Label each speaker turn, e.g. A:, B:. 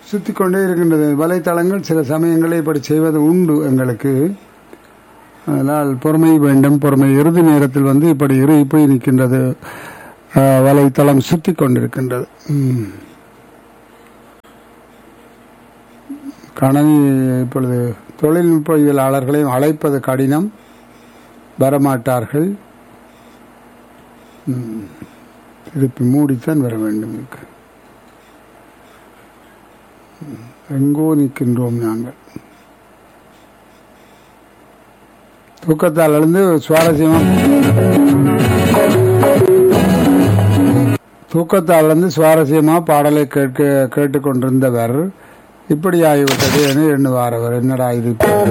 A: சுத்தி கொண்டே இருக்கின்றது வலைத்தளங்கள் சில சமயங்களில் இப்படி செய்வது உண்டு எங்களுக்கு அதனால் பொறுமை வேண்டும் பொறுமை இறுதி நேரத்தில் வந்து இப்படி இறுகி போய் நிற்கின்றது அஹ், வலைத்தளம் சுத்தி கொண்டிருக்கின்றது ம். கணனி இப்பொழுது தொழில்நுட்பவியலாளர்களையும் அழைப்பது கடினம் வரமாட்டார்கள் ம். திருப்பி மூடித்தான் வர வேண்டும் இதுக்கு. ம். எங்கோ நிற்கின்றோம் நாங்கள் தூக்கத்தால் எழுந்து சுவாரஸ்யமா தூக்கத்தால் இருந்து சுவாரஸ்யமா பாடலை கேட்க கேட்டுக்கொண்டிருந்தவர் இப்படி ஆகிவிட்டது என எண்ணுவார் அவர் என்னடா இது இப்படி